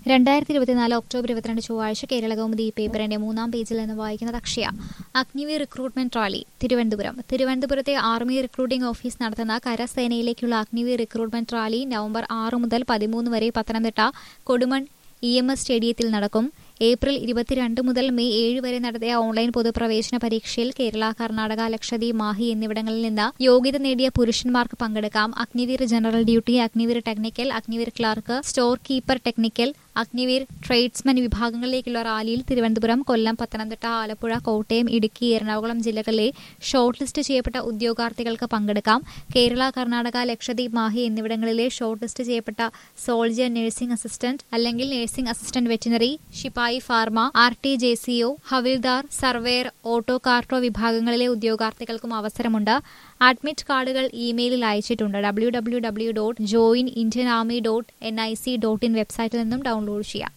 രണ്ടായിരത്തി ഇരുപത്തിനാല് ഒക്ടോബർ ഇരുപത്തിരണ്ട് ചൊവ്വാഴ്ച കേരള കൗമുദി ഈ പേപ്പറിന്റെ മൂന്നാം പേജിൽ നിന്ന് വായിക്കുന്നത് അക്ഷയ അഗ്നിവീർ റിക്രൂട്ട്മെന്റ് റാലി തിരുവനന്തപുരം തിരുവനന്തപുരത്തെ ആർമി റിക്രൂട്ടിംഗ് ഓഫീസ് നടത്തുന്ന കരസേനയിലേക്കുള്ള അഗ്നിവീർ റിക്രൂട്ട്മെന്റ് റാലി നവംബർ ആറ് മുതൽ പതിമൂന്ന് വരെ Pathanamthitta Kodumon E M S സ്റ്റേഡിയത്തിൽ നടക്കും ഏപ്രിൽ ഇരുപത്തിരണ്ട് മുതൽ മെയ് ഏഴ് വരെ നടത്തിയ ഓൺലൈൻ പൊതുപ്രവേശന പരീക്ഷയിൽ കേരള കർണാടക ലക്ഷദ്വീപ് മാഹി എന്നിവിടങ്ങളിൽ നിന്ന് യോഗ്യത നേടിയ പുരുഷന്മാർക്ക് പങ്കെടുക്കാം Agniveer general duty Agniveer technical Agniveer clerk store keeper technical Agniveer tradesmen വിഭാഗങ്ങളിലേക്കുള്ള റാലിയിൽ തിരുവനന്തപുരം കൊല്ലം പത്തനംതിട്ട ആലപ്പുഴ കോട്ടയം ഇടുക്കി എറണാകുളം ജില്ലകളിലെ ഷോർട്ട് ലിസ്റ്റ് ചെയ്യപ്പെട്ട ഉദ്യോഗാർത്ഥികൾക്ക് പങ്കെടുക്കാം കേരള കർണാടക ലക്ഷദ്വീപ് മാഹി എന്നിവിടങ്ങളിലെ ഷോർട്ട് ലിസ്റ്റ് ചെയ്യപ്പെട്ട സോൾജിയർ നഴ്സിംഗ് അസിസ്റ്റന്റ് അല്ലെങ്കിൽ നഴ്സിംഗ് അസിസ്റ്റന്റ് വെറ്റിനറി ഷിപ്പായി pharma R T J CO havildar surveyor auto carto വിഭാഗങ്ങളിലെ ഉദ്യോഗാർത്ഥികൾക്കും അവസരമുണ്ട് അഡ്മിറ്റ് കാർഡുകൾ ഇമെയിലിൽ അയച്ചിട്ടുണ്ട് W W W dot join Indian army dot N I C dot in വെബ്സൈറ്റിൽ നിന്നും ഡൗൺലോഡ് ചെയ്യാം